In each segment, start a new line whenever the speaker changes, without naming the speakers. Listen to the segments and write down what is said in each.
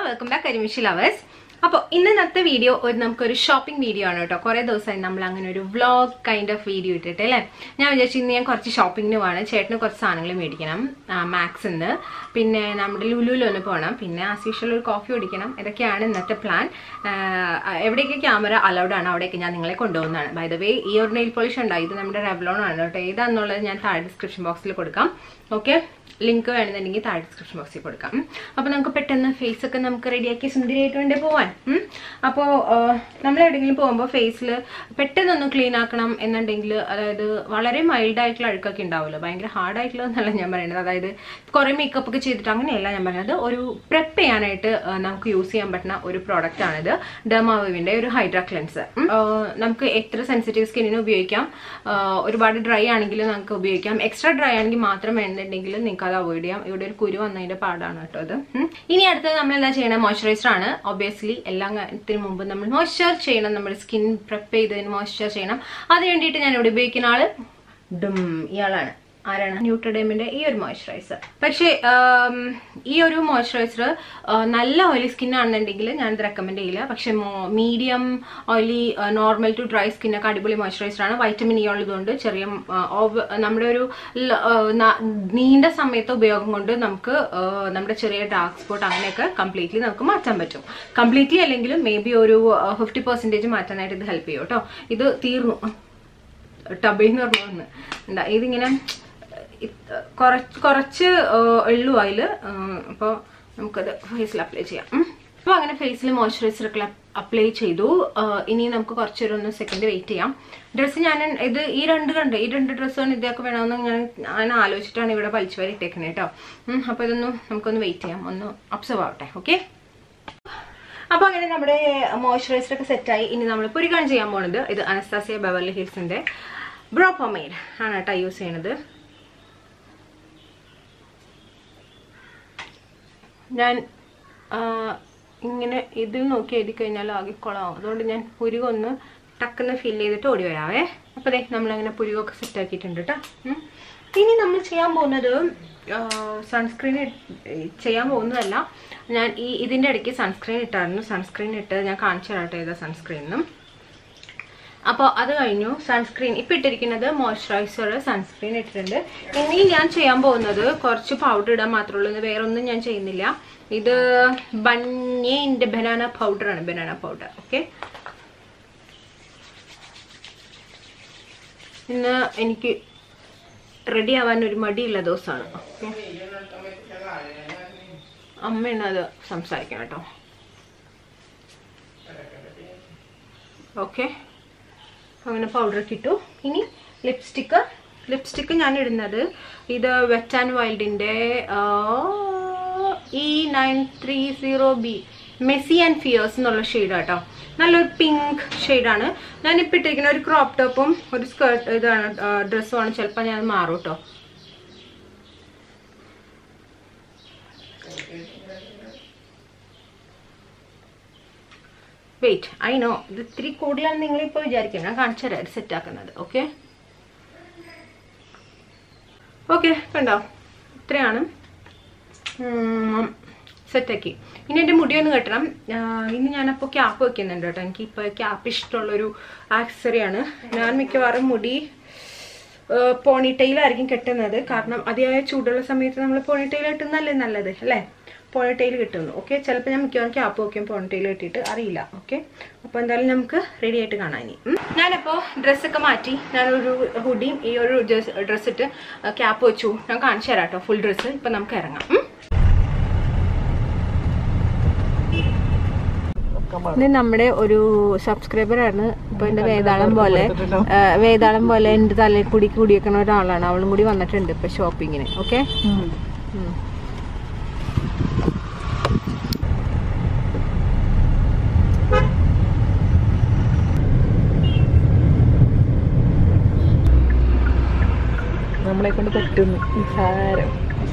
Welcome back കരിമിഷി lovers അപ്പോൾ ഇന്നത്തെ video ഒരു നമുക്കൊരു ഷോപ്പിംഗ് വീഡിയോ ആണ് കേട്ടോ കുറേ ദിവസമായി നമ്മൾ അങ്ങനെ ഒരു വ്ളോഗ് കൈൻഡ് ഓഫ് വീഡിയോ ഇട്ടിട്ട് അല്ലേ ഞാൻ വിചാരിച്ചു ഇന്ന് ഞാൻ കുറച്ച് ഷോപ്പിങ്ങിന് പോകണം ചേട്ടന് കുറച്ച് സാധനങ്ങൾ മേടിക്കണം മാക്സിൽ നിന്ന് പിന്നെ നമ്മുടെ ലുലുവിലൊന്ന് പോകണം പിന്നെ ആസ് യൂഷ്വൽ ഒരു കോഫി കുടിക്കണം ഇതൊക്കെയാണ് ഇന്നത്തെ പ്ലാൻ എവിടെയൊക്കെ ക്യാമറ അലൗഡ് ആണ് അവിടെയൊക്കെ ഞാൻ നിങ്ങളെ കൊണ്ടുപോകുന്നതാണ് ബൈ ദ വേ ഈ ഒരു നെയിൽ പോളിഷ് ഉണ്ടായി ഇത് നമ്മുടെ റെവലോൺ ആണ് കേട്ടോ ഏതാണെന്നുള്ളത് ഞാൻ താഴെ ഡിസ്ക്രിപ്ഷൻ ബോക്സിൽ കൊടുക്കാം ഓക്കെ ലിങ്ക് വേണമെന്നുണ്ടെങ്കിൽ താഴെ ഡിസ്ക്രിപ്ഷൻ ബോക്സിൽ കൊടുക്കാം അപ്പോൾ നമുക്ക് പെട്ടെന്ന് ഫേസ് ഒക്കെ നമുക്ക് റെഡിയാക്കി സുന്ദരിയായിട്ട് വേണ്ടി പോവാൻ അപ്പോൾ നമ്മൾ എവിടെയെങ്കിലും പോകുമ്പോൾ ഫേസിൽ പെട്ടെന്നൊന്ന് ക്ലീൻ ആക്കണം എന്നുണ്ടെങ്കിൽ അതായത് വളരെ മൈൽഡ് ആയിട്ടുള്ള അഴുക്കൊക്കെ ഉണ്ടാവുമല്ലോ ഭയങ്കര ഹാർഡ് ആയിട്ടുള്ള എന്നല്ല ഞാൻ പറയുന്നത് അതായത് കുറേ മേക്കപ്പ് ഒക്കെ ചെയ്തിട്ട് അങ്ങനെയല്ല ഞാൻ പറയുന്നത് ഒരു പ്രെപ്പ് ചെയ്യാനായിട്ട് ആ, നമുക്ക് യൂസ് ചെയ്യാൻ പറ്റുന്ന ഒരു പ്രോഡക്റ്റ് ആണിത് ഡെർമാവിൻ്റെ ഒരു ഹൈഡ്രാ ക്ലെൻസ് നമുക്ക് എത്ര സെൻസിറ്റീവ് സ്കിന്നിന് ഉപയോഗിക്കാം ആ, ഒരുപാട് ഡ്രൈ ആണെങ്കിൽ നമുക്ക് ഉപയോഗിക്കാം എക്സ്ട്രാ ഡ്രൈ ആണെങ്കിൽ മാത്രം വേണമെന്നുണ്ടെങ്കിൽ നിങ്ങൾക്ക് അത് അവോയ്ഡ് ചെയ്യാം ഇവിടെ ഒരു കുരു വന്നതിന്റെ പാടാണ് കേട്ടോ ഇത് ഉം. ഇനി അടുത്തത് നമ്മൾ എന്താ ചെയ്യണം മോയ്സ്ചറൈസർ ആണ് ഒബിയസ്ലി എല്ലാ കാര്യത്തിന് മുമ്പ് നമ്മൾ മോയ്സ്ചർ ചെയ്യണം നമ്മുടെ സ്കിൻ പ്രെപ്പ് ചെയ്തതിന് മോയ്സ്ചർ ചെയ്യണം അതിന് വേണ്ടിയിട്ട് ഞാൻ ഇവിടെ ഉപയോഗിക്കുന്ന ആള് ഡും ഇയാളാണ് ആരാണ് ന്യൂട്രഡേമിന്റെ ഈ ഒരു മോയ്സ്ചറൈസർ പക്ഷേ ആം, ഈ ഒരു മോയ്സ്ചറൈസർ നല്ല ഓയിലി സ്കിൻ ആണെന്നുണ്ടെങ്കിൽ ഞാനിത് റെക്കമെൻഡ് ചെയ്യില്ല പക്ഷെ medium oily normal to dry സ്കിന്നൊക്കെ അടിപൊളി മോയ്സ്ചറൈസർ ആണ് വൈറ്റമിൻ ഇ ഉള്ളതുകൊണ്ട് ചെറിയ ആ, ഓവ- നമ്മുടെ ഒരു ല- ആ, ന- നീണ്ട സമയത്തെ ഉപയോഗം കൊണ്ട് നമുക്ക് ആ, നമ്മുടെ ചെറിയ ഡാർക്ക് സ്പോട്ട് അങ്ങനെയൊക്കെ കംപ്ലീറ്റ്ലി നമുക്ക് മാറ്റാൻ പറ്റും കംപ്ലീറ്റ്ലി അല്ലെങ്കിലും മേ ബി ഒരു ഫിഫ്റ്റി പെർസെൻറ്റേജ് മാറ്റാനായിട്ട് ഇത് ഹെൽപ്പ് ചെയ്യും കേട്ടോ ഇത് തീർന്നു ടബിൽ എന്ന് പറഞ്ഞു വന്ന് എന്താ ഇതിങ്ങനെ ഇത് കുറച്ച് കുറച്ച് ഉള്ളു അതിൽ അപ്പോൾ നമുക്കത് ഫേസിൽ അപ്ലൈ ചെയ്യാം അപ്പോൾ അങ്ങനെ ഫേസിൽ മോയ്സ്ചറൈസർ ഒക്കെ അപ്ലൈ ചെയ്തു ആ, ഇനി നമുക്ക് കുറച്ചൊരു ഒന്ന് സെക്കൻഡ് വെയിറ്റ് ചെയ്യാം ഡ്രസ്സ് ഞാൻ ഇത് ഈ രണ്ട് കണ്ട് ഈ രണ്ട് ഡ്രസ്സാണ് ഇതൊക്കെ വേണമെന്ന് ഞാൻ ഞാൻ ആലോചിച്ചിട്ടാണ് ഇവിടെ വലിച്ചു വരെ ഇട്ടേക്കുന്നത് കേട്ടോ അപ്പോൾ ഇതൊന്ന് നമുക്കൊന്ന് വെയിറ്റ് ചെയ്യാം ഒന്ന് ഒബ്സർവ് ആവട്ടെ ഓക്കെ അപ്പൊ അങ്ങനെ നമ്മുടെ മോയ്സ്ചറൈസർ ഒക്കെ സെറ്റായി ഇനി നമ്മൾ പുരികാണ് ചെയ്യാൻ പോണത് ഇത് അനസ്താസിയ ബെവർലി ഹിൽസിന്റെ ബ്രോ പൊമേഡ് ആണ് കേട്ടോ യൂസ് ചെയ്യണത് ഞാൻ ആ, ഇങ്ങനെ ഇതിൽ നോക്കി എഴുതി കഴിഞ്ഞാൽ ആകെ കുളമാവും അതുകൊണ്ട് ഞാൻ പുരുക ഒന്ന് ടക്കെന്ന് ഫിൽ ചെയ്തിട്ട് ഓടി വരാവേ അപ്പോൾ ദേ നമ്മളങ്ങനെ പുരുകൊക്കെ സെറ്റ് ആക്കിയിട്ടുണ്ട് കേട്ടോ ഉം. ഇനി നമ്മൾ ചെയ്യാൻ പോകുന്നത് സൺസ്ക്രീൻ ചെയ്യാൻ പോകുന്നതല്ല ഞാൻ ഈ ഇതിൻ്റെ ഇടയ്ക്ക് സൺസ്ക്രീൻ ഇട്ടായിരുന്നു സൺസ്ക്രീൻ ഇട്ട് ഞാൻ കാണിച്ചു തരാട്ടെ ഏതാ സൺസ്ക്രീനും അപ്പോൾ അത് കഴിഞ്ഞു സൺസ്ക്രീൻ ഇപ്പം ഇട്ടിരിക്കുന്നത് മോയ്സ്ചറൈസർ സൺസ്ക്രീൻ ഇട്ടിട്ടുണ്ട് ഇനി ഞാൻ ചെയ്യാൻ പോകുന്നത് കുറച്ച് പൗഡർ ഇടാൻ മാത്രമേ ഉള്ളൂ ഇത് വേറെ ഒന്നും ഞാൻ ചെയ്യുന്നില്ല ഇത് ബന്യേൻ്റെ ബനാന പൗഡറാണ് ബനാന പൗഡർ ഓക്കെ ഇന്ന് എനിക്ക് റെഡി ആവാൻ ഒരു മടിയുള്ള ദിവസമാണ് ഓക്കെ അമ്മയാണ് അത് സംസാരിക്കണം കേട്ടോ ഓക്കെ അങ്ങനെ പൗഡർ കിട്ടു ഇനി ലിപ്സ്റ്റിക്ക് ലിപ്സ്റ്റിക്ക് ഞാൻ ഇടുന്നത് ഇത് വെറ്റ് ആൻഡ് വൈൽഡിൻ്റെ E nine three zero B messy and fierce എന്നുള്ള ഷെയ്ഡ് കേട്ടോ നല്ലൊരു പിങ്ക് ഷെയ്ഡാണ് ഞാനിപ്പോൾ ഇട്ടിരിക്കുന്ന ഒരു ക്രോപ്പ് ടോപ്പും ഒരു സ്കേർട്ട് ഇതാണ് ഡ്രസ്സുമാണ് ചിലപ്പോൾ ഞാൻ മാറും കേട്ടോ വെയിറ്റ് ഐ നോ ഇത് ഇത്തിരി കൂടുതലാണ് നിങ്ങളിപ്പോൾ വിചാരിക്കുന്നത് ഞാൻ കാണിച്ചു തരാം സെറ്റ് ആക്കുന്നത് ഓക്കെ ഓക്കെ കണ്ടോ ഇത്രയാണ് സെറ്റാക്കി ഇനി എൻ്റെ മുടി ഒന്ന് കെട്ടണം ആ, ഇനി ഞാനപ്പോൾ ക്യാപ്പ് വെക്കുന്നുണ്ട് കേട്ടോ എനിക്ക് ഇപ്പോൾ ക്യാപ്പ് ഇഷ്ടമുള്ളൊരു ആക്സസറിയാണ് ഞാൻ മിക്കവാറും മുടി പോണിറ്റെയിലായിരിക്കും കെട്ടുന്നത് കാരണം അതിയായ ചൂടുള്ള സമയത്ത് നമ്മൾ പോണിറ്റെയിൽ കെട്ടുന്നതല്ലേ നല്ലത് അല്ലേ പോണിറ്റെയിൽ കിട്ടുന്നു ഓക്കെ ചിലപ്പോൾ ഞാൻ മിക്കവാറും ക്യാപ്പ് വെക്കും പോണിറ്റെയിൽ കെട്ടിയിട്ട് അറിയില്ല ഓക്കെ അപ്പോൾ എന്തായാലും നമുക്ക് റെഡി ആയിട്ട് കാണാൻ ഇനി ഉം. ഞാനിപ്പോൾ ഡ്രസ്സൊക്കെ മാറ്റി ഞാനൊരു ഹുഡിയും ഈ ഒരു ഡ്രസ്സ് ഇട്ട് ക്യാപ്പ് വെച്ചു ഞാൻ കാണിച്ചു തരാം കേട്ടോ ഫുൾ ഡ്രസ്സ് ഇപ്പം നമുക്ക് ഇറങ്ങാം ഉം. ഇത് നമ്മുടെ ഒരു സബ്സ്ക്രൈബർ ആണ് ഇപ്പൊ എന്റെ വേതാളം പോലെ ആ, വേതാളം പോലെ എന്റെ തലയിൽ കൂടി കൂടി വെക്കുന്ന ഒരാളാണ് അവളും കൂടി വന്നിട്ടുണ്ട് ഇപ്പൊ ഷോപ്പിങ്ങിന് ഓക്കെ
നമ്മളെ കൊണ്ട് പറ്റുന്നു നിസാരം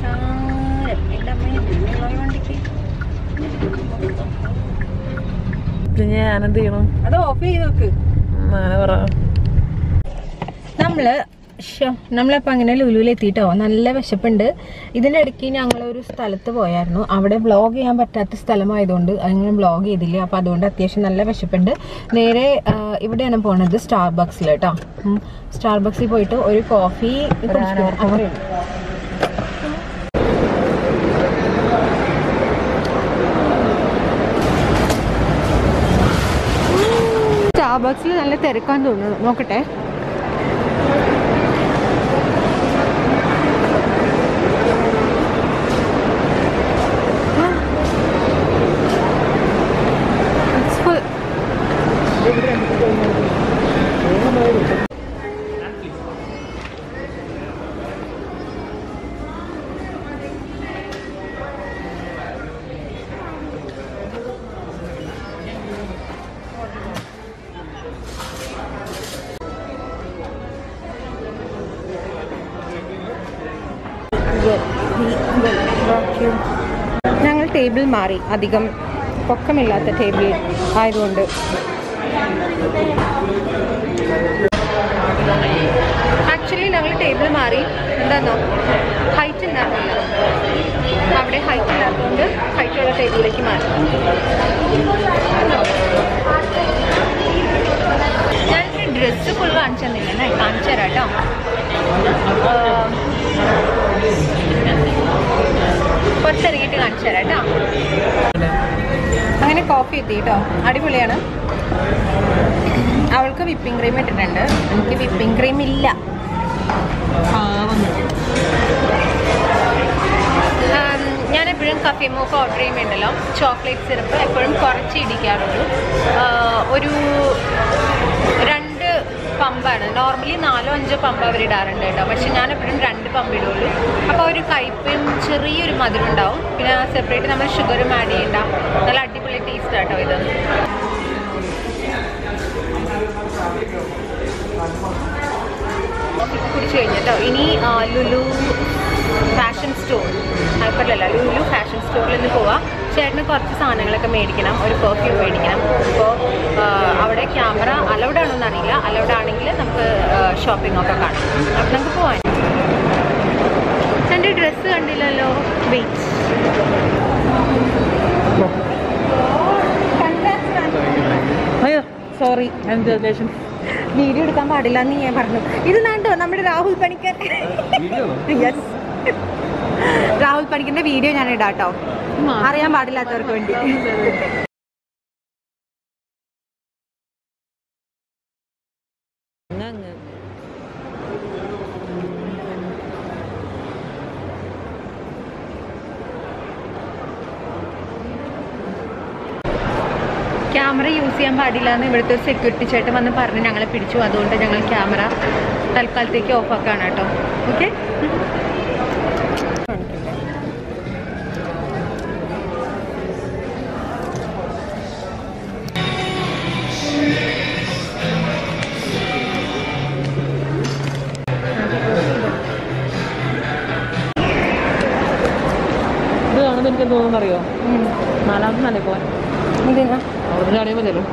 ഇത് ഞാനെന്ത് ചെയ്യണം
അത് ഓഫ് ചെയ്ത് നോക്ക്
അങ്ങനെ പറ
നമ്മള് ഷോ നമ്മളിപ്പോൾ അങ്ങനെ ലുലുവിൽ എത്തിയിട്ടോ നല്ല വിശപ്പുണ്ട് ഇതിൻ്റെ ഇടയ്ക്ക് ഞങ്ങൾ ഒരു സ്ഥലത്ത് പോയായിരുന്നു അവിടെ വ്ളോഗ് ചെയ്യാൻ പറ്റാത്ത സ്ഥലമായതുകൊണ്ട് അങ്ങനെ വ്ളോഗ് ചെയ്തില്ല അപ്പോൾ അതുകൊണ്ട് അത്യാവശ്യം നല്ല വിശപ്പുണ്ട് നേരെ ആ, ഇവിടെയാണ് പോണത് സ്റ്റാർബക്സിൽ കേട്ടോ സ്റ്റാർബക്സിൽ പോയിട്ട് ഒരു കോഫി സ്റ്റാർബക്സിൽ നല്ല തിരക്കാൻ തോന്നുന്നു നോക്കട്ടെ It's full. ഞങ്ങൾ ടേബിൾ മാറി അധികം പൊക്കമില്ലാത്ത ടേബിൾ ആയതുകൊണ്ട് ആക്ച്വലി ഞങ്ങൾ ടേബിൾ മാറി എന്താന്നോ ഹൈറ്റ് ഉണ്ടായിരുന്നില്ല അവിടെ ഹൈറ്റ് ഇല്ലാത്തതുകൊണ്ട് ഹൈറ്റുള്ള ടേബിളിലേക്ക് മാറി ഞാനൊരു ഡ്രസ്സ് ഫുൾ കാണിച്ചു തന്നില്ലേ കാണിച്ചു തരാം കേട്ടോ പുറത്തിറങ്ങിയിട്ട് കാണിച്ചു തരാം കേട്ടോ അങ്ങനെ കോഫി എത്തി കേട്ടോ അടിപൊളിയാണ് അവൾക്ക് വിപ്പിംഗ് ക്രീം ഇട്ടിട്ടുണ്ട് എനിക്ക് വിപ്പിംഗ് ക്രീം ഇല്ല ആം, ഞാൻ എപ്പോഴും കഫി മൂക്ക് ഓർഡർ ചെയ്യുമ്പോണ്ടല്ലോ ചോക്ലേറ്റ് സിറപ്പ് എപ്പോഴും കുറച്ച് ഇടിക്കാറുള്ളൂ ആ, ഒരു രണ്ട് പമ്പാണ് നോർമലി നാലോ അഞ്ചോ പമ്പ് അവർ ഇടാറുണ്ട് കേട്ടോ പക്ഷെ ഞാൻ എപ്പോഴും രണ്ട് പമ്പ് ഇടുള്ളൂ അപ്പോൾ ഒരു കയ്പും ചെറിയൊരു മധുരം ഉണ്ടാവും പിന്നെ സെപ്പറേറ്റ് നമ്മൾ ഷുഗറും ആഡ് ചെയ്യണ്ട നല്ല അടിപൊളി ടേസ്റ്റ് ആട്ടോ ഇത് കുടിച്ചു കഴിഞ്ഞിട്ടോ ഇനി ആ, ലുലു ഫാഷൻ സ്റ്റോർ ഹൈപ്പറിലല്ല ലുലു ഫാഷൻ സ്റ്റോറിൽ നിന്ന് പോവാം ചേട്ടന് കുറച്ച് സാധനങ്ങളൊക്കെ മേടിക്കണം ഒരു പെർഫ്യൂം മേടിക്കണം അപ്പോൾ അവിടെ ക്യാമറ അലൗഡ് ആണോന്ന് അറിയില്ല അലൗഡ് ആണെങ്കിൽ നമുക്ക് ഷോപ്പിംഗ് ഒക്കെ കാണാം അപ്പം നമുക്ക് പോവാൻ എൻ്റെ ഡ്രസ്സ് കണ്ടില്ലല്ലോ വെയിറ്റ്
അയ്യോ
സോറി
കൺഗ്രാജുലേഷൻ
വീഡിയോ എടുക്കാൻ പാടില്ല എന്ന് ഞാൻ പറഞ്ഞു ഇത് നാണ്ടോ നമ്മുടെ രാഹുൽ പണിക്കർ യെസ് രാഹുൽ പണിക്കറിന്റെ വീഡിയോ ഞാൻ ഇടാട്ടോ അറിയാൻ പാടില്ലാത്തവർക്ക് വേണ്ടി ക്യാമറ യൂസ് ചെയ്യാൻ പാടില്ല എന്ന് ഇവിടുത്തെ ഒരു സെക്യൂരിറ്റി ചേട്ടൻ വന്ന് പറഞ്ഞ് ഞങ്ങളെ പിടിച്ചു അതുകൊണ്ട് ഞങ്ങൾ ക്യാമറ തൽക്കാലത്തേക്ക് ഓഫ് ആക്കാണ് കേട്ടോ ഓക്കെ
ഇത് കാണുമ്പോൾ എനിക്ക് തോന്നുന്നു അറിയോ നാലാമത്തെ നല്ല പോവാൻ
എന്തിനാ
അവിടെ ചാടിയാൽ മതിയല്ലോ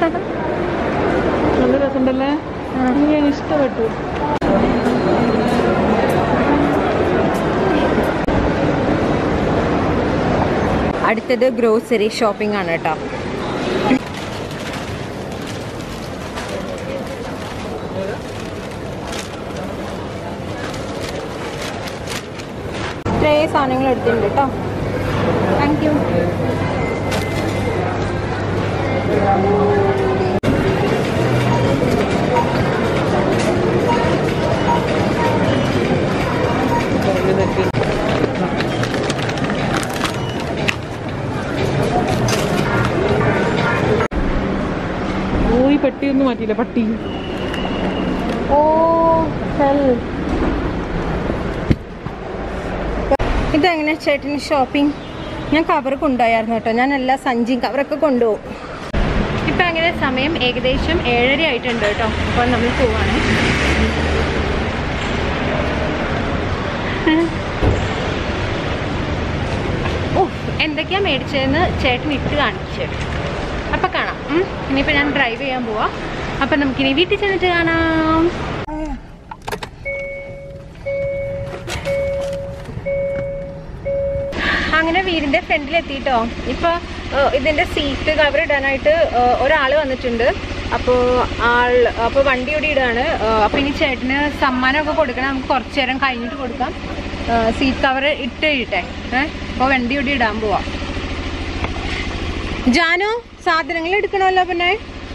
നല്ല രസമുണ്ടല്ലേ എനിക്ക് ഇഷ്ടപ്പെട്ടു
അടുത്തത് ഗ്രോസറി ഷോപ്പിംഗ് ആണ് കേട്ടോ ഇത്രേ സാധനങ്ങൾ എടുത്തിട്ടുണ്ട് കേട്ടോ താങ്ക് യു
ഓ ഈ പെട്ടിയൊന്നും മാറ്റിയില്ല പട്ടി
ഓ ഹെൽ ഇതെങ്ങനെ ചേട്ടന് ഷോപ്പിംഗ് ഞാൻ കവർ കൊണ്ടുപോയായിരുന്നു കേട്ടോ ഞാൻ എല്ലാ സഞ്ചിയും കവറൊക്കെ കൊണ്ടുപോകും ഇപ്പം അങ്ങനെ സമയം ഏകദേശം ഏഴര ആയിട്ടുണ്ട് കേട്ടോ അപ്പോൾ നമ്മൾ പോവാണ് ഓ എന്തൊക്കെയാ മേടിച്ചതെന്ന് ചേട്ടൻ ഇട്ട് കാണിച്ചു അപ്പം കാണാം ഉം. ഇനിയിപ്പോൾ ഞാൻ ഡ്രൈവ് ചെയ്യാൻ പോവാം അപ്പം നമുക്കിനി വീട്ടിൽ ചെന്നിട്ട് കാണാം അങ്ങനെ വീടിന്റെ ഫ്രണ്ടിൽ എത്തിയിട്ടോ ഇപ്പൊ ഏഹ്, ഇതിന്റെ സീറ്റ് കവർ ഇടാനായിട്ട് ഏഹ്, ഒരാള് വന്നിട്ടുണ്ട് അപ്പോ ആൾ അപ്പൊ വണ്ടി ഇവിടെ ഇടാണ് ഏഹ്, അപ്പൊ ഇനി ചേട്ടന് സമ്മാനമൊക്കെ കൊടുക്കണം നമുക്ക് കുറച്ചു നേരം കഴിഞ്ഞിട്ട് കൊടുക്കാം സീറ്റ് കവർ ഇട്ട് കഴിയട്ടെ ഏഹ് അപ്പൊ വണ്ടി ഇവിടെ ഇടാൻ പോവാ ജാനു സാധനങ്ങൾ എടുക്കണമല്ലോ പിന്നെ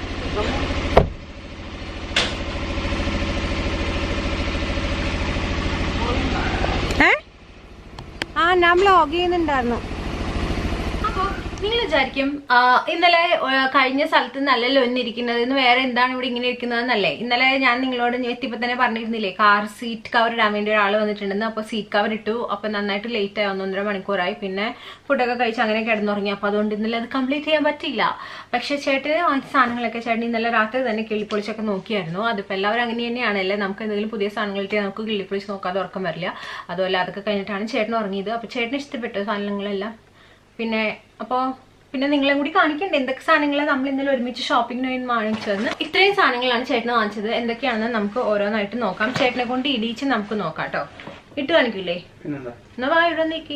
ഏ ആ ഞാൻ വ്ലോഗ് ചെയ്യുന്നുണ്ടായിരുന്നു അപ്പൊ നിങ്ങൾ വിചാരിക്കും ആ, ഇന്നലെ ആ, കഴിഞ്ഞ സ്ഥലത്ത് നല്ലല്ലോ ഒന്നിരിക്കുന്നത് ഇന്ന് വേറെ എന്താണ് ഇവിടെ ഇങ്ങനെ ഇരിക്കുന്നതെന്നല്ലേ ഇന്നലെ ഞാൻ നിങ്ങളോട് ഞാൻ എത്തിയപ്പോ തന്നെ പറഞ്ഞിരുന്നില്ലേ കാർ സീറ്റ് കവർ ഇടാൻ വേണ്ടി ഒരാൾ വന്നിട്ടുണ്ടെന്ന് അപ്പൊ സീറ്റ് കവർ ഇട്ടു അപ്പൊ നന്നായിട്ട് ലേറ്റ് ആയി ഒന്നൊന്നര മണിക്കൂറായി പിന്നെ ഫുഡൊക്കെ കഴിച്ച് അങ്ങനെ കിടന്നുറങ്ങി അപ്പൊ അതുകൊണ്ട് ഇന്നലെ അത് കംപ്ലീറ്റ് ചെയ്യാൻ പറ്റില്ല പക്ഷെ ചേട്ടന് വാങ്ങിച്ച സാധനങ്ങളൊക്കെ ചേട്ടൻ ഇന്നലെ രാത്രി തന്നെ കിള്ളിപ്പൊളിച്ചൊക്കെ നോക്കിയായിരുന്നു അതിപ്പോ എല്ലാവരും അങ്ങനെ തന്നെയാണല്ലേ നമുക്ക് എന്തെങ്കിലും പുതിയ സാധനങ്ങൾ കിട്ടിയാൽ നമുക്ക് കിള്ളിപ്പൊളിച്ച് നോക്കാതെ ഉറക്കം വരില്ല അതുപോലെ അതൊക്കെ കഴിഞ്ഞിട്ടാണ് ചേട്ടൻ ഉറങ്ങിയത് അപ്പൊ ചേട്ടന് ഇഷ്ടപ്പെട്ടു സാധനങ്ങളെല്ലാം പിന്നെ അപ്പോ പിന്നെ നിങ്ങളെ കൂടി കാണിക്കണ്ടേ എന്തൊക്കെ സാധനങ്ങളാണ് നമ്മൾ ഇന്നലെ ഒരുമിച്ച് ഷോപ്പിങ്ങിന് വേണ്ടി വാങ്ങിച്ചതെന്ന് ഇത്രയും സാധനങ്ങളാണ് ചേട്ടന് വാങ്ങിച്ചത് എന്തൊക്കെയാണെന്ന് നമുക്ക് ഓരോന്നായിട്ട് നോക്കാം ചേട്ടനെ കൊണ്ട് ഇടിയിച്ച് നമുക്ക് നോക്കാം കേട്ടോ ഇട്ട് കാണിക്കില്ലേ
പിന്നെന്താ
എന്നാ വാ ഇവിടെ നീക്കി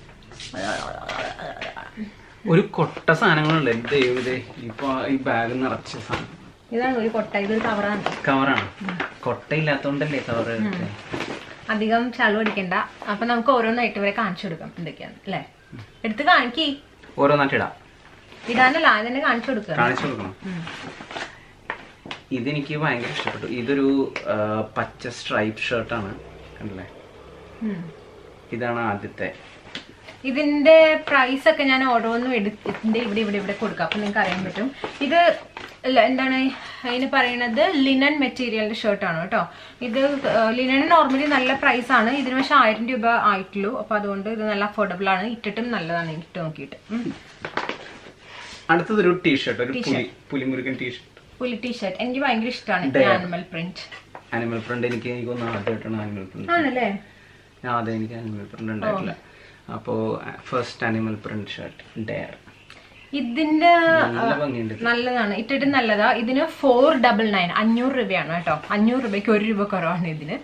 ഒരു കൊട്ട സാധനങ്ങളുണ്ട് എന്ത് ദൈവം ഇത് ഇപ്പൊ ഈ ബാഗ് നിറച്ച സാധനം
ഇതാണ് ഒരു കൊട്ട ഇതൊരു കവറാണ്
കവറാണ് കൊട്ടയില്ലാത്തോണ്ടല്ലേ കവർ
അധികം ചളവ് അടിക്കണ്ട അപ്പൊ നമുക്ക് ഓരോന്നായിട്ട് ഇവരെ കാണിച്ചു കൊടുക്കാം എന്തൊക്കെയാണ് അല്ലേ എടുത്ത് കാണിക്കി
ഓരോന്നായിട്ടിടാം
ഇടാനല്ല ആദ്യം തന്നെ കാണിച്ചു കൊടുക്കുക
കാണിച്ചു കൊടുക്കണം ഇതെനിക്ക് ഭയങ്കര ഇഷ്ടപ്പെട്ടു ഇതൊരു ആ, പച്ച സ്ട്രൈപ്പ് ഷർട്ടാണ് കണ്ടല്ലേ ഇതാണ് ആദ്യത്തെ
ഇതിന്റെ പ്രൈസ് ഒക്കെ ഞാൻ ഓരോന്നും എടുത്തിന്റെ ഇവിടെ ഇവിടെ ഇവിടെ കൊടുക്കാം അപ്പൊ നിങ്ങൾക്ക് അറിയാൻ പറ്റും ഇത് ഇല്ല, എന്താണ് അതിന് പറയണത് ലിനൻ മെറ്റീരിയലിന്റെ ഷർട്ടാണ് കേട്ടോ ഇത് ലിനൻ നോർമലി നല്ല പ്രൈസ് ആണ് ഇതിന് പക്ഷെ ആയിരം രൂപ ആയിട്ടുള്ളൂ അപ്പൊ അതുകൊണ്ട് ഇത് നല്ല അഫോർഡബിൾ ആണ് ഇട്ടിട്ടും നല്ലതാണ് എനിക്ക് ഇട്ട് നോക്കിയിട്ട് ഉം.
അടുത്തതൊരു ടീഷർട്ട് ഒരു പുലി പുലിമുരുകൻ ടീഷർട്ട്
പുലി ടീഷർട്ട് എനിക്ക് ഭയങ്കര ഇഷ്ടമാണ്
Dare.
Animal print
animal print എനിക്ക് എനിക്ക് ഒന്ന് ആദ്യമായിട്ടാണ് ആനിമൽ പ്രിന്റ്
ആണല്ലേ
ഞാൻ ആദ്യം എനിക്ക് ആനിമൽ പ്രിന്റ് ഉണ്ടായിട്ടില്ല അപ്പോ first animal print shirt dare
ഇതിന്റെ
നല്ല ഭംഗിയുണ്ട് ഇത്.
നല്ലതാണ് ഇട്ടിട്ട് നല്ലതാ ഇതിന് ഫോർ ഡബിൾ നയൻ അഞ്ഞൂറ് രൂപയാണ് കേട്ടോ അഞ്ഞൂറ് രൂപയ്ക്ക് ഒരു രൂപ കുറവാണ് ഇതിന്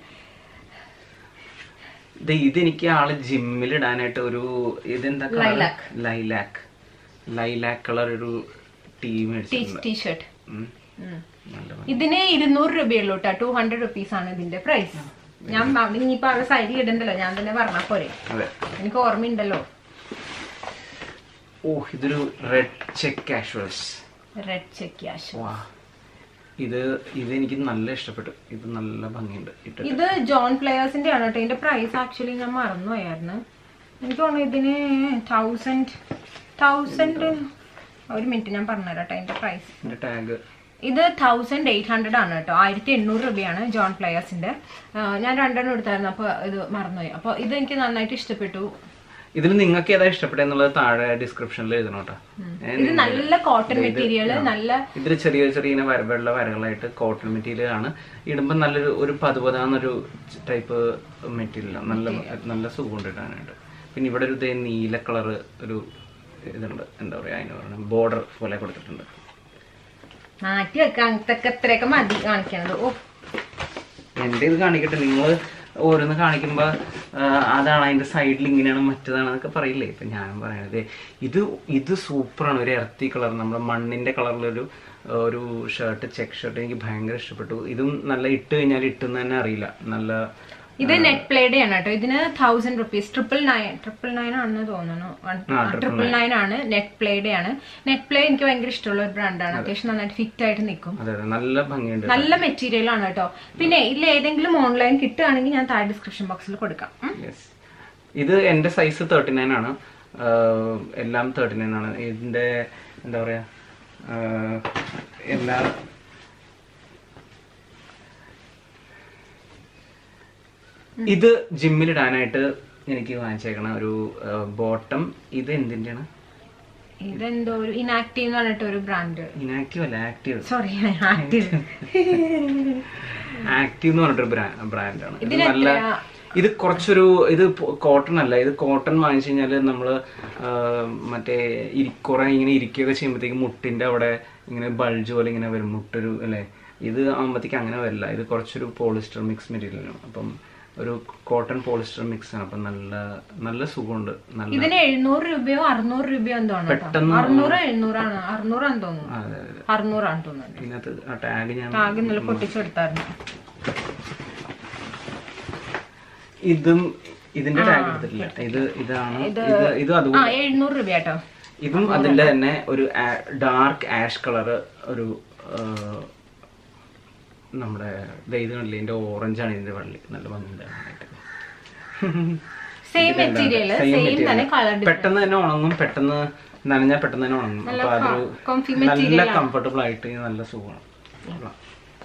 ദേ ഇതെനിക്ക് ആള് ജിമ്മിൽ ഇടാനായിട്ട് ഒരു ഇതെന്താ
Lilac.
ലൈലാക്ക് ലൈലാക്ക് കളർ ഒരു ടീ മേടിച്ചിട്ടുണ്ട്
ടീഷർട്ട്
ഉം. നല്ല ഭംഗി.
ഇതിന് ഇരുന്നൂറ് രൂപയുള്ളൂ കേട്ടോ ടു ഹൺഡ്രഡ് റുപ്പീസ് ആണ് ഇതിന്റെ പ്രൈസ് ഞാൻ ഇനിയിപ്പോ അവിടെ സൈഡിൽ ഇടണ്ടല്ലോ ഞാൻ തന്നെ പറഞ്ഞാ പോരെ
അതെ
എനിക്ക് ഓർമ്മയുണ്ടല്ലോ
ഓ ഇതൊരു red check casuals
red check ക്യാഷ്
വാ ഇത് ഇത് എനിക്ക് നല്ല ഇഷ്ടപ്പെട്ടു ഇത് നല്ല ഭംഗിയുണ്ട് ഇട്ട്
ഇത് ജോൺ പ്ലെയേഴ്സിന്റെ ആണ് കേട്ടോ ഇതിന്റെ പ്രൈസ് ആക്ച്വലി ഞാൻ മറന്നുപോയായിരുന്നു എനിക്ക് തോന്നുന്നു ഇതിന് തൗസൻഡ് തൗസൻഡ് ഒരു മിനിറ്റ് ഞാൻ പറഞ്ഞുതരാം കേട്ടോ ഇതിന്റെ പ്രൈസ്
ഇതിന്റെ ടാഗ്
ഇത് തൗസൻഡ് എയ്റ്റ് ഹൺഡ്രഡ് ആണ് കേട്ടോ ആയിരത്തി എണ്ണൂറ് രൂപയാണ് ജോൺ പ്ലെയേഴ്സിന്റെ ഞാൻ രണ്ടെണ്ണം എടുത്തായിരുന്നു അപ്പോൾ ഇത് മറന്നുപോയി അപ്പോൾ ഇത് എനിക്ക് നന്നായിട്ട് ഇഷ്ടപ്പെട്ടു
ഇതിൽ നിങ്ങൾക്ക് ഏതാ ഇഷ്ടപ്പെട്ടെന്നുള്ളത് താഴെ ഡിസ്ക്രിപ്ഷനിൽ എഴുതണം കേട്ടോ ഞാൻ
ഇത് നല്ല കോട്ടൺ മെറ്റീരിയൽ നല്ല
ഇതിൽ ചെറിയ ചെറിയ ഇങ്ങനെ വര വെള്ള വരകളായിട്ട് കോട്ടൺ മെറ്റീരിയൽ ആണ് ഇടുമ്പോൾ നല്ലൊരു ഒരു പതുപതാന്നൊരു ടൈപ്പ് മെറ്റീരിയൽ നല്ല നല്ല സുഖമുണ്ട് ഇടാനായിട്ട് പിന്നെ ഇവിടെ ഒരു ദേ നീല കളർ ഒരു ഇതുണ്ട് എന്താ പറയാ അതിന് പറയുന്നത് ബോർഡർ പോലെ കൊടുത്തിട്ടുണ്ട്
മാറ്റി വെക്കാം അങ്ങനത്തെ ഇത്രയൊക്കെ മതി കാണിക്കണത് ഓ
എൻ്റെ ഇത് കാണിക്കട്ടെ നിങ്ങൾ ഓരോന്ന് കാണിക്കുമ്പോൾ അതാണ് അതിൻ്റെ സൈഡിൽ ഇങ്ങനെയാണ് മറ്റേതാണ് എന്നൊക്കെ പറയില്ലേ ഇപ്പം ഞാൻ പറയണത് ഇത് ഇത് സൂപ്പറാണ് ഒരു എർത്തി കളർ നമ്മുടെ മണ്ണിൻ്റെ കളറിലൊരു ഒരു ഷർട്ട് ചെക്ക് ഷർട്ട് എനിക്ക് ഭയങ്കര ഇഷ്ടപ്പെട്ടു ഇതും നല്ല ഇട്ട് കഴിഞ്ഞാൽ ഇട്ടെന്ന് തന്നെ അറിയില്ല നല്ല
ഇത് നെറ്റ് പ്ലേയുടെ ആണ് കേട്ടോ ഇതിന് thousand rupees triple nine triple nine ആണെന്ന് തോന്നുന്നു ട്രിപ്പിൾ നയൻ ആണ് നെറ്റ് പ്ലേയുടെ ആണ് നെറ്റ് പ്ലേ എനിക്ക് ഭയങ്കര ഇഷ്ടമുള്ള ഒരു ബ്രാൻഡാണ് അത്യാവശ്യം നന്നായിട്ട് ഫിറ്റ് ആയിട്ട് നിൽക്കും
അതെ അതെ നല്ല ഭംഗിയുണ്ട്
നല്ല മെറ്റീരിയൽ ആണ് കേട്ടോ പിന്നെ ഇതിൽ ഏതെങ്കിലും ഓൺലൈൻ കിട്ടുകയാണെങ്കിൽ ഞാൻ താഴെ ഡിസ്ക്രിപ്ഷൻ ബോക്സിൽ കൊടുക്കാം ഉം.
യെസ് ഇത് എൻ്റെ സൈസ് തേർട്ടി നയൻ ആണ് ആഹ് എല്ലാം തേർട്ടി നയൻ ആണ് ഇതിൻ്റെ എന്താ പറയാ ആഹ് എല്ലാ ഇത് ജിമ്മിലിടാനായിട്ട് എനിക്ക് വാങ്ങിച്ചേക്കണ ഒരു ബോട്ടം ഇത് എന്തിൻ്റെയാണ്
ഇതെന്തോ ഒരു ഇനാക്റ്റീവ് എന്ന് പറഞ്ഞിട്ട് ഒരു ബ്രാൻഡ്
ഇനാക്റ്റീവ് അല്ല ആക്റ്റീവ്
സോറി ആക്റ്റീവ്
ആക്റ്റീവ് എന്ന് പറഞ്ഞിട്ടൊരു ബ്രാൻഡാണ് ഇത്
ഇതിന്
നല്ല
എത്രയാ?
ഇത് കുറച്ചൊരു ഇത് കോട്ടൺ അല്ല ഇത് കോട്ടൺ വാങ്ങിച്ചു കഴിഞ്ഞാൽ നമ്മൾ മറ്റേ ഇരി- കുറെ ഇങ്ങനെ ഇരിക്കുകയൊക്കെ ചെയ്യുമ്പോഴത്തേക്ക് മുട്ടിന്റെ അവിടെ ഇങ്ങനെ ബൾജ് പോലെ ഇങ്ങനെ വരും മുട്ടൊരു അല്ലേ ഇത് ആകുമ്പോഴത്തേക്ക് അങ്ങനെ വരില്ല ഇത് കുറച്ചൊരു പോളിസ്റ്റർ മിക്സ് മെറ്റീരിയലാണ് അപ്പം ഒരു കോട്ടൺ പോളിസ്റ്റർ മിക്സ് ആണ് അപ്പൊ നല്ല നല്ല സുഖമുണ്ട് നല്ല
ഇതിന് എഴുന്നൂറ് രൂപയോ അറുന്നൂറ് രൂപയോ എന്തോ ആണ് കേട്ടോ
പെട്ടെന്ന്
അറുന്നൂറ് എഴുന്നൂറാണ് അറുന്നൂറാന്ന് തോന്നുന്നു
അതെ അതെ
അറുന്നൂറാണ് തോന്നുന്നത്
ഇതിനകത്ത് ആ ടാഗ് ഞാൻ
ആകെ നല്ല പൊട്ടിച്ചെടുത്തായിരുന്നു
ഇതും ഇതിന്റെ ടാഗ് എടുത്തിട്ടില്ല ഇത് ഇതാണ് ഇത് ഇത്
ആ
അതുപോലെ
എഴുന്നൂറ് രൂപ കേട്ടോ
ഇതും അതിന്റെ തന്നെ ഒരു ഡാർക്ക് ആഷ് കളർ ഒരു ആ, നമ്മുടെ ദേ ഇത് കണ്ടില്ലേ ഇതിന്റെ ഓറഞ്ച് ആണ് ഇതിന്റെ വള്ളി നല്ല ഭംഗിയുണ്ട് കാണാനായിട്ട്.
Same material
Same
same
material.
തന്നെ കളർ
പെട്ടെന്ന് തന്നെ ഉണങ്ങും പെട്ടെന്ന് നനഞ്ഞാൽ പെട്ടെന്ന് തന്നെ ഉണങ്ങും അപ്പൊ അതൊരു
comfy
നല്ല കംഫർട്ടബിൾ ആയിട്ട് നല്ല സുഖമാണ് കൊള്ളാം.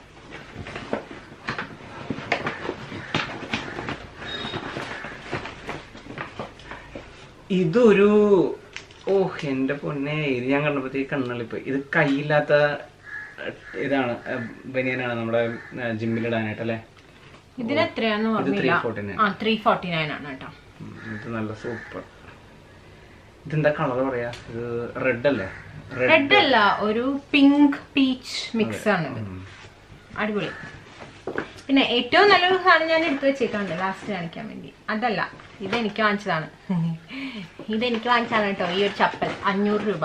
ഇതൊരു ഓ എന്റെ പൊന്നെ ഇത് ഞാൻ കണ്ടപ്പോഴത്തേക്ക് കണ്ണളിപ്പ് ഇത് കയ്യില്ലാത്ത അഹ്, ഇതാണ് അഹ്, ബനിയനാണ് നമ്മുടെ ജിമ്മിലിടാനായിട്ട് അല്ലേ
ഇതിന് എത്രയാന്ന്
ഇത് ത്രീ
ഓർമ്മയില്ല
ഫോർട്ടി നയൻ
ആ ത്രീ ഫോർട്ടി നയൻ ആണ് കേട്ടോ
ഇത് നല്ല സൂപ്പർ ഇതെന്താ കളർ പറയാ ഇത് റെഡ് അല്ലേ റെഡ്
റെഡ് അല്ല ഒരു പിങ്ക് പീച്ച് മിക്സ് ആണ് ഇത് അടിപൊളി പിന്നെ ഏറ്റവും നല്ലൊരു സാധനം ഞാൻ എടുത്തു വെച്ചേക്കാണ്ട് ലാസ്റ്റ് കാണിക്കാൻ വേണ്ടി അതല്ല ഇതെനിക്ക് വാങ്ങിച്ചതാണ് ഇതെനിക്ക് വാങ്ങിച്ചതാണ് കേട്ടോ ഈ ഒരു ചപ്പൽ അഞ്ഞൂറ് രൂപ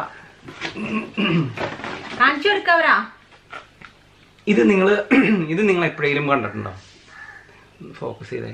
കാണിച്ചു കൊടുക്കവരാ
ഇത് നിങ്ങൾ ഇത് നിങ്ങൾ എപ്പോഴെങ്കിലും കണ്ടിട്ടുണ്ടോ ഫോക്കസ് ചെയ്തേ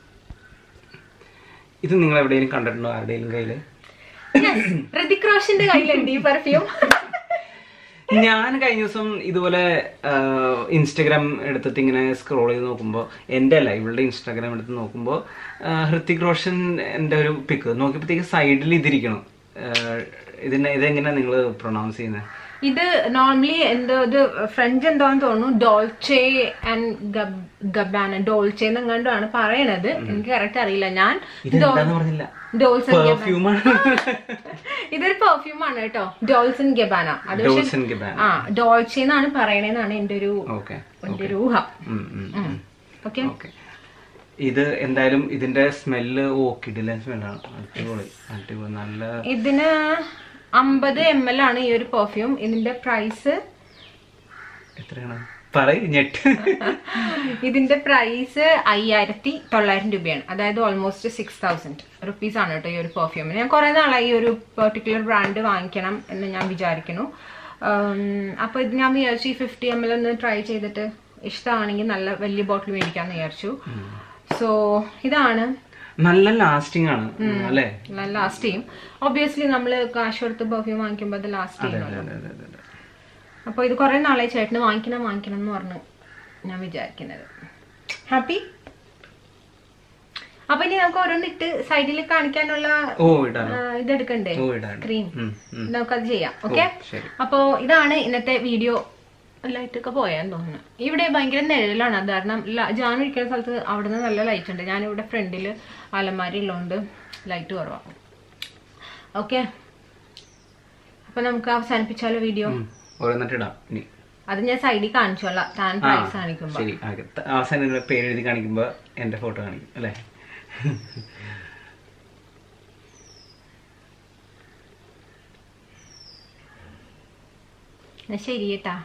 ഇത് നിങ്ങൾ എവിടെയെങ്കിലും കണ്ടിട്ടുണ്ടോ ആരുടെയും കയ്യില്
ഋതിക് റോഷന്റെ കയ്യിലുണ്ട് ഈ പെർഫ്യൂം
ഞാൻ കഴിഞ്ഞ ദിവസം ഇതുപോലെ ഇൻസ്റ്റഗ്രാം എടുത്തിട്ട് ഇങ്ങനെ സ്ക്രോൾ ചെയ്ത് നോക്കുമ്പോൾ എൻ്റെ അല്ല ഇവളുടെ ഇൻസ്റ്റാഗ്രാം എടുത്ത് നോക്കുമ്പോൾ ഹൃത്തിക് റോഷൻ എൻ്റെ ഒരു പിക്ക് നോക്കിയപ്പോഴത്തേക്ക് സൈഡിൽ ഇതിരിക്കണം ആഹ് ഇതിനെ ഇതെങ്ങനെയാണ് നിങ്ങൾ പ്രൊണൗൺസ് ചെയ്യുന്നത്
ഇത് നോർമലി എന്തോ ഇത് ഫ്രഞ്ച് എന്തോന്ന് തോന്നുന്നു ഡോൾച്ചെ ആൻഡ് ഗബാന ഡോൾച്ചെ എന്നെങ്ങാണ്ടാണ് പറയണത് എനിക്ക് കറക്റ്റ് അറിയില്ല ഞാൻ
ഇതെന്താന്ന് പറഞ്ഞില്ല
ഡോൾസ്
പെർഫ്യൂമാണ്
ഇതൊരു പെർഫ്യൂം ആണ് കേട്ടോ ഡോൾസൺ ഗബാന അത് പക്ഷെ
ഡോൾസൻ ഗബാൻ
ആ ഡോൾച്ചെ എന്നാണ് പറയണേന്നാണ് എന്റെ ഒരു
ഓക്കെ
എന്റെ ഒരു ഊഹം
ഓക്കെ
ഓക്കെ
ഓക്കെ ഇത് എന്തായാലും ഇതിന്റെ സ്മെല്ല് ഓ കിടിലൻ സ്മെല്ലാണ് അടിപൊളി അടിപൊളി നല്ല
ഇതിന് അമ്പത് എം എൽ ആണ് ഈ ഒരു പെർഫ്യൂം ഇതിന്റെ പ്രൈസ്
എത്രയാണ് പറയ് ഞെട്ട്
ഇതിന്റെ പ്രൈസ് അയ്യായിരത്തി തൊള്ളായിരം രൂപയാണ് അതായത് ഓൾമോസ്റ്റ് സിക്സ് തൗസൻഡ് റുപ്പീസ് ആണ് കേട്ടോ ഈ ഒരു പെർഫ്യൂമിന് ഞാൻ കുറെ നാളായി ഈ ഒരു പെർട്ടിക്കുലർ ബ്രാൻഡ് വാങ്ങിക്കണം എന്ന് ഞാൻ വിചാരിക്കുന്നു ഉം, അപ്പൊ ഇത് ഞാൻ വിചാരിച്ചു ഈ ഫിഫ്റ്റി എം എൽ ഒന്ന് ട്രൈ ചെയ്തിട്ട് ഇഷ്ടമാണെങ്കിൽ നല്ല വലിയ ബോട്ടിൽ മേടിക്കാന്ന് വിചാരിച്ചു സോ ഇതാണ്
നല്ല ലാസ്റ്റിംഗ് ആണ് അല്ലേ
ലാസ്റ്റ് ചെയ്യും ഒബ്വിയസ്ലി നമ്മൾ കാശ് കൊടുത്ത് പെർഫ്യൂം വാങ്ങിക്കുമ്പോൾ അത് ലാസ്റ്റ് ചെയ്യണം
അതെ, അതെ, അതെ, അതെ.
അപ്പൊ ഇത് കുറെ നാളെ ചേട്ടന് വാങ്ങിക്കണം വാങ്ങിക്കണം എന്ന് പറഞ്ഞു ഞാൻ വിചാരിക്കുന്നത് ഹാപ്പി അപ്പൊ ഇനി നമുക്ക് ഓരോന്നിട്ട് സൈഡിൽ കാണിക്കാനുള്ള
ഓ ഇടാം
ആ, ഇതെടുക്കണ്ടേ
ഓ ഇടാം
ക്രീം
ഉം, ഉം.
നമുക്കത് ചെയ്യാം ഓക്കെ
ശരി
അപ്പോ ഇതാണ് ഇന്നത്തെ വീഡിയോ ലൈറ്റ് ഒക്കെ പോയാന്ന് തോന്നുന്നു ഇവിടെ ഭയങ്കര നിഴലാണ് അത് കാരണം ല- ജാൻ ഇരിക്കുന്ന സ്ഥലത്ത് അവിടെ നിന്ന് നല്ല ലൈറ്റ് ഉണ്ട് ഞാനിവിടെ ഫ്രണ്ടിൽ അലമാരി ഉള്ളതുകൊണ്ട് ലൈറ്റ് കുറവാണ് ഓക്കെ അപ്പൊ നമുക്ക് അവസാനിപ്പിച്ചാലോ വീഡിയോ
ഉം. ഓരോന്നിട്ട് ഇടാം ഇനി
അത് ഞാൻ സൈഡിൽ കാണിച്ചോളാം താൻ
ആ,
പ്രൈസ് കാണിക്കുമ്പോ
ശരി ആകെ. ത- അവസാനം നിങ്ങളുടെ പേര് എഴുതി കാണിക്കുമ്പോ എന്റെ ഫോട്ടോ കാണിക്കും അല്ലേ
എന്നാ ശരി കേട്ടാ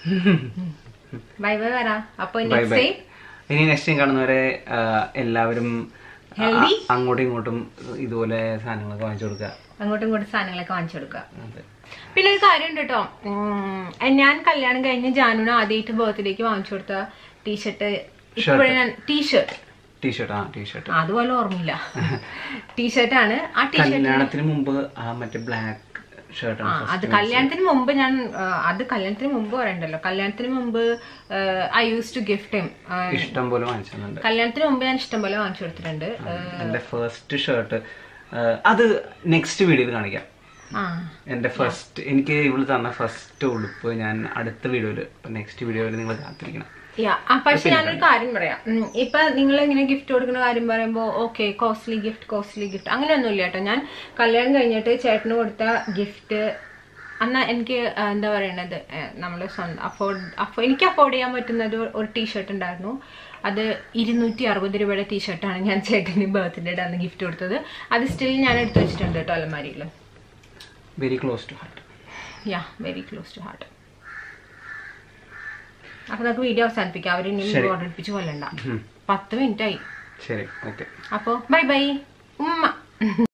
ബൈ ബൈ വരാ അപ്പൊ
ബൈ
നെക്സ്റ്റ്
ബൈ
ടൈം
ഇനി നെക്സ്റ്റ് ടൈം കാണുന്നവരെ ആ, എല്ലാവരും ആ,
Healthy?
അങ്ങോട്ടും ഇങ്ങോട്ടും ഇതുപോലെ സാധനങ്ങളൊക്കെ വാങ്ങിച്ചു കൊടുക്കുക
അങ്ങോട്ടും ഇങ്ങോട്ടും സാധനങ്ങളൊക്കെ വാങ്ങിച്ചു കൊടുക്കുക
അതെ
പിന്നെ ഒരു കാര്യമുണ്ട് കേട്ടോ ഉം, ഞാൻ കല്യാണം കഴിഞ്ഞ് ജാനുവിന് ആദ്യമായിട്ട് ബർത്ത്ഡേക്ക് വാങ്ങിച്ചു കൊടുത്ത ടീഷർട്ട് ഇപ്പോഴും ഞാൻ ടീഷർട്ട്
ടീഷർട്ട് ആ ടീഷർട്ട്
അതുപോലെ ഓർമ്മയില്ല ടീഷർട്ടാണ് ആ ടീഷർട്ട്
കല്യാണത്തിന് മുമ്പ് ആ മറ്റേ ബ്ലാക്ക്
ആ
ഷർട്ടാണ്
അത് കല്യാണത്തിന് മുമ്പ് ഞാൻ ആ, അത് കല്യാണത്തിന് മുമ്പ് പറയണ്ടല്ലോ കല്യാണത്തിന് മുമ്പ് ഐ യൂസ് ടു ഗിഫ്റ്റ്
ഇഷ്ടം പോലെ വാങ്ങിച്ചിട്ടുണ്ട്
കല്യാണത്തിന് മുമ്പ് ഞാൻ ഇഷ്ടംപോലെ വാങ്ങിച്ചു കൊടുത്തിട്ടുണ്ട്
എന്റെ ഫസ്റ്റ് ഷർട്ട് അത് നെക്സ്റ്റ് വീഡിയോയിൽ കാണിക്കാം
ആ
എന്റെ ഫസ്റ്റ് എനിക്ക് ഇവള് തന്ന ഫസ്റ്റ് ഉടുപ്പ് ഞാൻ അടുത്ത വീഡിയോയിൽ നെക്സ്റ്റ് വീഡിയോയിൽ നിങ്ങൾ കാത്തിരിക്കണം
യാ ആ പക്ഷെ ഞാനൊരു കാര്യം പറയാം ഉം, ഇപ്പൊ നിങ്ങൾ ഇങ്ങനെ ഗിഫ്റ്റ് കൊടുക്കുന്ന കാര്യം പറയുമ്പോൾ okay costly gift costly gift അങ്ങനെയൊന്നുമില്ല കേട്ടോ ഞാൻ കല്യാണം കഴിഞ്ഞിട്ട് ചേട്ടന് കൊടുത്ത ഗിഫ്റ്റ് അന്ന് എനിക്ക് ആ, എന്താ പറയണത് നമ്മൾ സ്വന്തം അഫോർഡ് എനിക്ക് അഫോർഡ് ചെയ്യാൻ പറ്റുന്നത് ഒരു ടീഷർട്ട് ഉണ്ടായിരുന്നു അത് ഇരുന്നൂറ്റി അറുപത് രൂപയുടെ ടീഷർട്ടാണ് ഞാൻ ചേട്ടന് ബർത്ത്ഡേ അന്ന് ഗിഫ്റ്റ് കൊടുത്തത് അത് സ്റ്റിൽ ഞാൻ എടുത്തു വെച്ചിട്ടുണ്ട് കേട്ടോ അലമാരിയിൽ
very close to heart
yeah very close to heart അപ്പൊ നമുക്ക് വീഡിയോ അവസാനിപ്പിക്കാം അവർ ഇനി ഓർഡർ എടുപ്പിച്ച് കൊല്ലണ്ട പത്ത് മിനിറ്റ് ആയി
ശരി ഓക്കെ
അപ്പോൾ ബൈ ബൈ ഉമ്മ